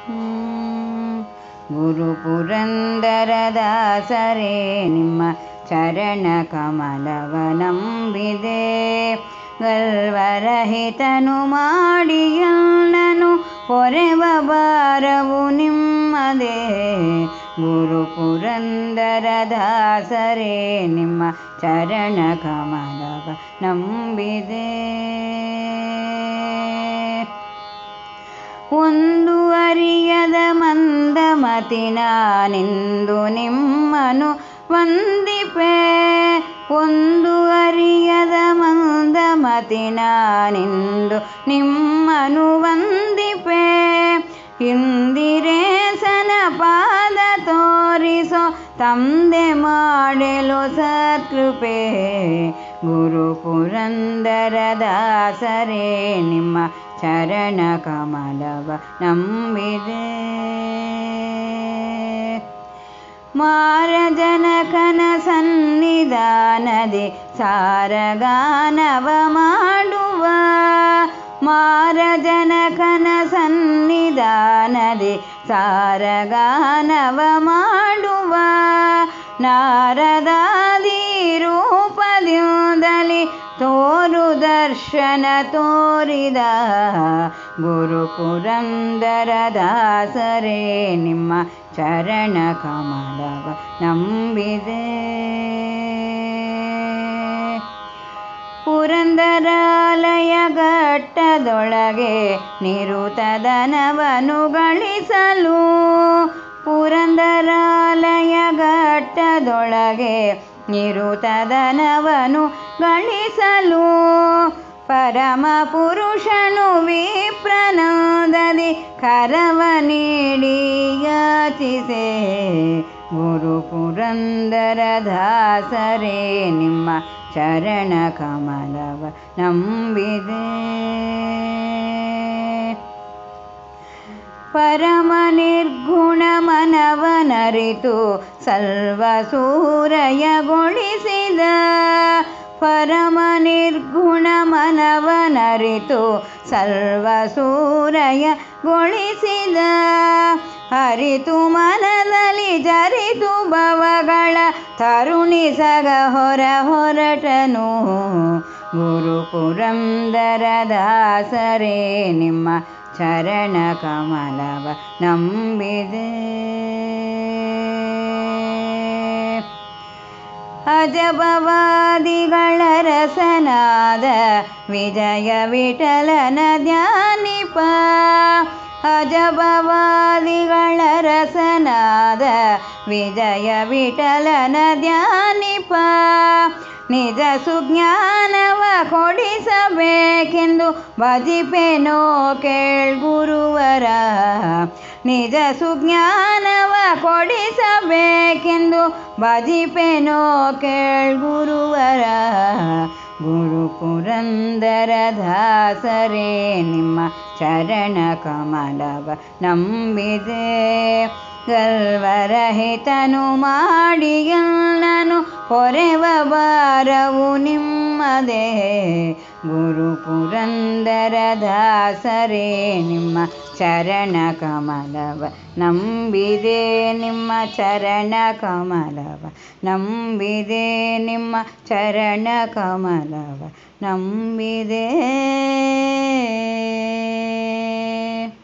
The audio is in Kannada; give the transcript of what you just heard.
ಗುರು ಪುರಂದರದಾಸರೇ ನಿಮ್ಮ ಚರಣ ಕಮಲವ ನಂಬಿದೆ ಗರ್ವರಹಿತನು ಮಾಡಿ ಎಲ್ಲನು ಹೊರೆವ ಭಾರವು ನಿಮ್ಮದೇ ಗುರು ಪುರಂದರದಾಸರೇ ನಿಮ್ಮ ಚರಣ ಕಮಲವ ನಂಬಿದೆ ಒಂದು ಅರಿಯದ ಮಂದಮತಿ ನಾನಿಂದು ನಿಮ್ಮನು ವಂದಿಪೆ ಒಂದು ಅರಿಯದ ಮಂದಮತಿ ನಾನಿಂದು ನಿಮ್ಮನು ವಂದಿಪೆ ಇಂದಿರೇಸನ ಪಾದ ತೋರಿಸೋ ತಂದೆ ಮಾಡಲು ಸತ್ಕೃಪೆ ಗುರು ಪುರಂದರದಾಸರೇ ನಿಮ್ಮ ಚರಣ ಕಮಲವ ನಂಬಿದೆ ಮಾರಜನಕನ ಸನ್ನಿಧಾನದಿ ಸಾರಗಾನವ ಮಾಡುವ ಮಾರಜನಕನ ಸನ್ನಿಧಾನದಿ ಸಾರಗಾನವ ಮಾಡುವ ನಾರದಾದಿ ರೂಪದಿಂದಲಿ ತೋರು ದರ್ಶನ ತೋರಿದ ಗುರು ಪುರಂದರದಾಸರೇ ನಿಮ್ಮ ಚರಣ ಕಮಲವ ನಂಬಿದೆ ಪುರಂದರಾಲಯ ಘಟ್ಟದೊಳಗೆ ನಿರುತದನವನು ಗಳಿಸಲು ಪುರಂದರಾಲಯ ಘಟ್ಟದೊಳಗೆ ನಿರುತದನವನು ಗಳಿಸಲು ಪರಮ ಪುರುಷನು ವಿಪ್ರನಾದದಿ ಕರವ ನೀಡಿ ಯಾಚಿಸೆ ಗುರು ಪುರಂದರದಾಸರೇ ನಿಮ್ಮ ಚರಣ ಕಮಲವ ನಂಬಿದೆ ಪರಮ ನಿರ್ಗುಣ ಮನವನರಿತು ಸರ್ವ ಸೂರಯಗೊಳಿಸಿದ ಪರಮ ನಿರ್ಗುಣ ಮನವನರಿತು ಸರ್ವ ಸೂರಯಗೊಳಿಸಿದ ಹರಿತು ಮನದಲ್ಲಿ ಜರಿತು ಭವಗಳ ತರುಣಿಸಗ ಹೊರ ಹೊರಟನು ಗುರು ಪುರಂದರದಾಸರೇ ನಿಮ್ಮ ಚರಣ ಕಮಲವ ನಂಬಿದೆ ಅಜಬವಾದಿಗಳ ರಸನಾದ ವಿಜಯ ವಿಠಲನ ಧ್ಯಾನಿಪ ಅಜಬವಾದಿಗಳ ರಸನಾದ ವಿಜಯ ವಿಠಲನ ಧ್ಯಾನಿಪ ನಿಜ ಸುಜ್ಞಾನವ ಕೊಡಿಸಬೇಕೆಂದು ಭಜಿಪೆನೋ ಕೇಳ್ಗುರುವರ ನಿಜ ಸುಜ್ಞಾನವ ಕೊಡಿಸಬೇಕೆಂದು ಭಜಿಪೆನೋ ಕೇಳ್ಗುರುವರ ಗುರು ಪುರಂದರದಾಸರೇ ನಿಮ್ಮ ಚರಣ ಕಮಲವ ನಂಬಿದೆ ಗರ್ವರಹಿತನು ಮಾಡಿ ಎಲ್ಲನು ಹೊರೆವ ಭಾರವು ನಿಮ್ಮದೇ ಗುರು ಪುರಂದರದಾಸರೇ ನಿಮ್ಮ ಚರಣ ಕಮಲವ ನಂಬಿದೆ ನಿಮ್ಮ ಚರಣ ಕಮಲವ ನಂಬಿದೆ ನಿಮ್ಮ ಚರಣ ಕಮಲವ ನಂಬಿದೆ